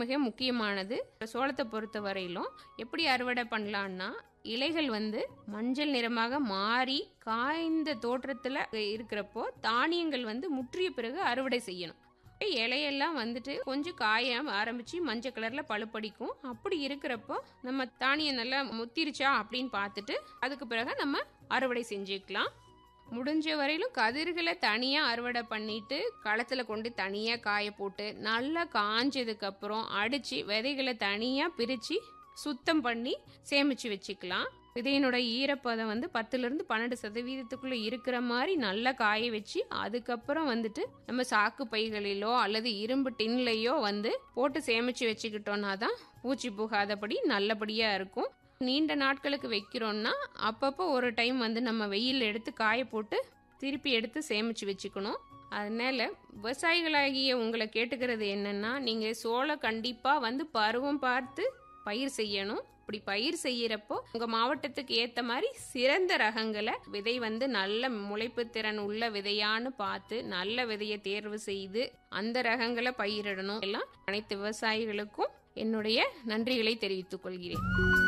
மிக முக்கியமானது சோளத்தை பொறுத்த வரையிலும் எப்படி அறுவடை பண்ணலான்னா இலைகள் வந்து மஞ்சள் நிறமாக மாறி காய்ந்த தோற்றத்துல இருக்கிறப்போ தானியங்கள் வந்து முற்றிய பிறகு அறுவடை செய்யணும் இலையெல்லாம் வந்துட்டு கொஞ்சம் காய ஆரம்பிச்சு மஞ்சள் கலர்ல பழுப்படிக்கும் அப்படி இருக்கிறப்போ நம்ம தானியம் நல்லா முத்திருச்சா அப்படின்னு பார்த்துட்டு அதுக்கு பிறகு நம்ம அறுவடை செஞ்சுக்கலாம் முடிஞ்ச வரையிலும் கதிர்களை தனியா அறுவடை பண்ணிட்டு களத்துல கொண்டு தனியா காய போட்டு நல்லா காஞ்சதுக்கு அப்புறம் அடிச்சு விதைகளை தனியா பிரிச்சு சுத்தம் பண்ணி சேமிச்சு வச்சுக்கலாம் விதையினோட ஈரப்பதம் வந்து பத்துல இருந்து பன்னெண்டு சதவீதத்துக்குள்ள இருக்கிற மாதிரி நல்லா காய வச்சு அதுக்கப்புறம் வந்துட்டு நம்ம சாக்கு பைகளிலோ அல்லது இரும்பு டின்லையோ வந்து போட்டு சேமிச்சு வச்சுக்கிட்டோம்னா தான் பூச்சி புகாதபடி நல்லபடியா இருக்கும் நீண்ட நாட்களுக்கு வைக்கிறோம்னா அப்பப்போ ஒரு டைம் வந்து நம்ம வெயில் எடுத்து காய போட்டு திருப்பி எடுத்து சேமிச்சு வச்சுக்கணும் அதனால விவசாயிகளாகிய உங்களை கேட்டுக்கிறது என்னன்னா நீங்க சோளம் கண்டிப்பா வந்து பருவம் பார்த்து பயிர் செய்யணும் இப்படி பயிர் செய்யறப்போ உங்க மாவட்டத்துக்கு ஏத்த மாதிரி சிறந்த ரகங்களை விதை வந்து நல்ல முளைப்பு திறன் உள்ள விதையான்னு பார்த்து நல்ல விதையை தேர்வு செய்து அந்த ரகங்களை பயிரிடணும் எல்லாம் அனைத்து விவசாயிகளுக்கும் என்னுடைய நன்றிகளை தெரிவித்துக் கொள்கிறேன்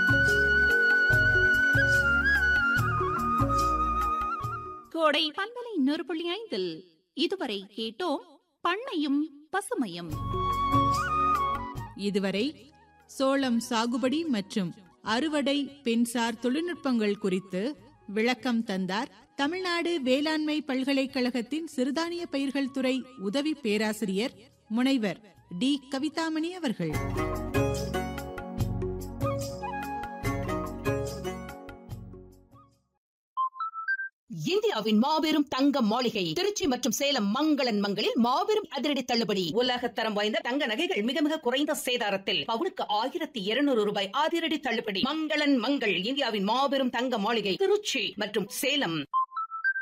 கோடை பண்பலை நூறு புள்ளி ஐந்தில் இதுவரை கேட்டோம் பண்ணையும் பசுமையும் இதுவரை சோளம் சாகுபடி மற்றும் அறுவடை பெண்சார் தொழில்நுட்பங்கள் குறித்து விளக்கம் தந்தார் தமிழ்நாடு வேளாண்மை பல்கலைக்கழகத்தின் சிறுதானிய பயிர்கள் துறை உதவி பேராசிரியர் முனைவர் டி கவிதாமணி அவர்கள் இந்தியாவின் மாபெரும் தங்க மாளிகை திருச்சி மற்றும் சேலம் மங்களன் மங்களில் மாபெரும் அதிரடி தள்ளுபடி உலகத்தரம் வாய்ந்த தங்க நகைகள் மிக மிக குறைந்த சேதாரத்தில் பவுனுக்கு ஆயிரத்தி இருநூறு ரூபாய் அதிரடி தள்ளுபடி மங்களன் மங்கள் இந்தியாவின் மாபெரும் தங்க மாளிகை திருச்சி மற்றும் சேலம்